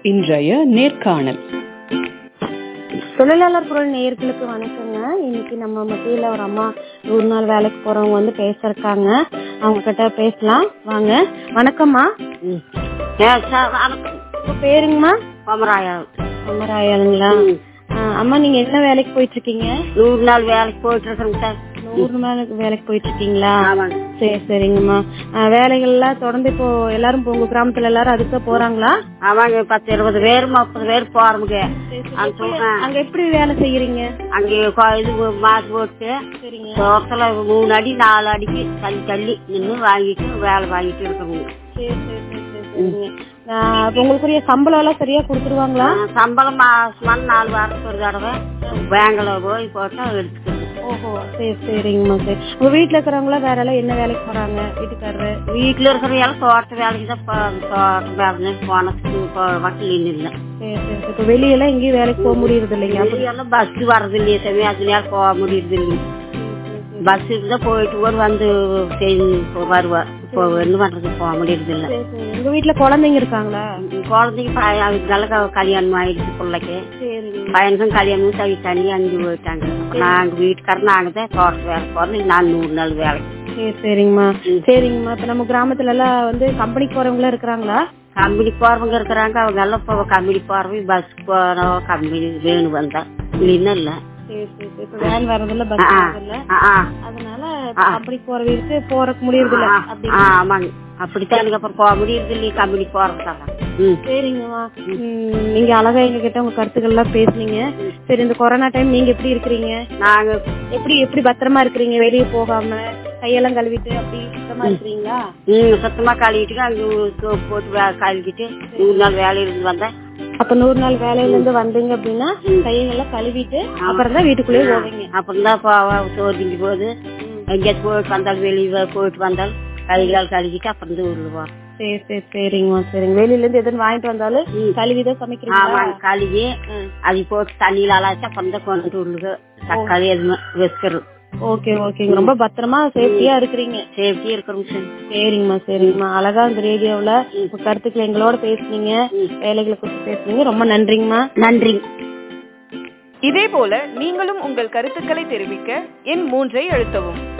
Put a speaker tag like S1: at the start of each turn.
S1: இன்றைய நேர்காணல்
S2: தொழிலாளர் குரல் நேயர்களுக்கு வணக்கங்க இன்னைக்கு நம்ம மத்தியில ஒரு அம்மா நூறு நாள் வேலைக்கு போறவங்க வந்து பேசிருக்காங்க அவங்க கிட்ட பேசலாம் வாங்க வணக்கம்மா உங்க பேருங்கம்மா
S3: கொமராயா
S2: அமராயாளுங்களா அம்மா நீங்க என்ன வேலைக்கு போயிட்டு இருக்கீங்க
S3: நூறு நாள் வேலைக்கு போயிட்டு இருக்கிறோங்க சார்
S2: நூறு நாள் வேலைக்கு போயிட்டு இருக்கீங்களா
S3: ஆமாங்க
S2: சரி சரிங்கம்மா ஆ, வேலைகள் எல்லாம் தொடர்ந்து இப்போ எல்லாரும் இப்போ உங்க கிராமத்துல எல்லாரும் அதுக்கு போறாங்களா
S3: ஆமாங்க பத்து இருபது பேர் முப்பது பேர் போறோமுங்க அந்த சொல்றேன்
S2: அங்க எப்படி வேலை செய்யறீங்க
S3: அங்கே கொ- இது மாசு போட்டு
S2: சரிங்க
S3: தோட்டத்துல மூணு அடி நாலு அடிக்கு தள்ளி தள்ளி நின்று வாங்கிட்டு வேலை வாங்கிட்டு இருக்கோங்க
S2: சரி சரி சரி சரி சரிங்க ஆ, அப்ப உங்களுக்குரிய சம்பளம் எல்லாம் சரியா கொடுத்துருவாங்களா
S3: சம்பளம் மாசமான நாலு வாரத்துக்கு ஒரு தடவை பேங்க்ல போய் போட்டா எடுத்துக்கிறது
S2: ஓஹோ சரி சரிங்கம்மா சரி உங்க வீட்டுல இருக்கிறவங்கள வேற எல்லாம் என்ன வேலைக்கு போறாங்க வீட்டுக்காரரு
S3: வீட்டுல இருக்கிற எல்லாம் தோட்ட வேலைக்கு தான் போ- தோட்டம் வேலை போனதுக்கு வக்கீல் இல்லை
S2: சரி சரி சரி. இப்ப வெளியெல்லாம் எங்கேயும் வேலைக்கு போக முடியறது இல்லைங்க அப்ப-
S3: வெளியெல்லாம் பஸ் வர்றது இல்லையே சாமி அது நேரம் போக முடியுது இல்லைங்க பஸ் இருந்தா போயிட்டு ஒரு வந்து செய்து வருவா இப்போ என்ன பண்றது போக முடியறது இல்ல
S2: சரி சரி உங்க வீட்டுல குழந்தைங்க இருக்காங்களா
S3: குழந்தைக்கு பையன் அதுக்கு நல்ல க- கல்யாணம் ஆயிடுச்சு பிள்ளைக்கு
S2: சரிங்க
S3: பையனுக்கும் கல்யாணமும் தனி தனி அஞ்சு போயிட்டாங்க நாங்க வீட்டுக்காரர் நாங்க தான் தோட்ட வேலை போறோம் நான் நூறு நாள் வேலைக்கு
S2: சரி சரிங்கம்மா சரிங்கம்மா இப்ப நம்ம கிராமத்துல எல்லாம் வந்து கம்பெனிக்கு போறவங்க இருக்கிறாங்களா
S3: கம்பெனி போறவங்க இருக்கிறாங்க அவங்க எல்லாம் இப்போ கம்பெனி போறவங்க பஸ் போறோம் கம்பெனி வேணும் வந்தா இல்லைன்னா இல்ல
S2: சரி சரி சரி இப்ப வேன் வர்றதில்ல பஸ்
S3: ஆ,
S2: வர்றதில்ல
S3: ஆ, ஆ.
S2: அதனால இப்ப கம்பெனிக்கு போற வீட்டுக்கு போறதுக்கு முடியறது இல்ல
S3: ஆ,
S2: அப்படி
S3: ஆ, ஆமாங்க அப்படித்தான் எனக்கு அப்புறம் போக முடியுது இல்லையே கம்பெனி போறதுக்காக ம்
S2: சரிங்கம்மா ம், நீங்க அழகா எங்க கிட்ட உங்க கருத்துக்கள் எல்லாம் பேசுனீங்க சரி இந்த கொரோனா டைம் நீங்க எப்படி இருக்கிறீங்க
S3: நாங்க
S2: எப்படி எப்படி பத்திரமா இருக்கிறீங்க வெளியே போகாம கையெல்லாம் கழுவிட்டு அப்படி சுத்தமா இருக்கிறீங்களா
S3: ம் சுத்தமா கழுவிட்டு அங்க சோப்பு போட்டு வே- கழுவிட்டு நூறு நாள் வேலையில இருந்து வந்தேன்
S2: அப்ப நூறு நாள் வேலையில இருந்து வந்தீங்க அப்படின்னா கையெல்லாம் கழுவிட்டு அப்புறம் தான் வீட்டுக்குள்ளேயே போவீங்க
S3: அப்புறம் தான் போவா சோறு திங்கி போகுது எங்கேயாச்சும் போயிட்டு வந்தாலும் வெளியே போயிட்டு வந்தாலும் கை கால் கழுவிட்டு அப்புறம் தான் உருவா
S2: சரி சரி சரிங்கம்மா சரிங்க வெளியில இருந்து எதுவும் வாங்கிட்டு வந்தாலும் கழுவிதான் சமைக்கிறீங்களா
S3: ஆமாங்க கழுவி அது போட்டு தண்ணியில அலாச்சு அப்புறம் தான் கொண்டு உள்ளுக தக்காளி எதுவுமே வச்சுக்கிறோம்
S2: ஓகே ஓகேங்க ரொம்ப பத்திரமா சேஃப்டியா இருக்கிறீங்க
S3: சேஃப்டி இருக்கிறோம் சார்
S2: சரிங்கம்மா சரிங்கம்மா அழகா இந்த ரேடியோவுல உங்க கருத்துக்களை எங்களோட பேசுனீங்க வேலைகளை குறித்து பேசுனீங்க ரொம்ப நன்றிங்கம்மா
S3: நன்றி
S1: இதேபோல நீங்களும் உங்கள் கருத்துக்களை தெரிவிக்க எண் மூன்றை அழுத்தவும்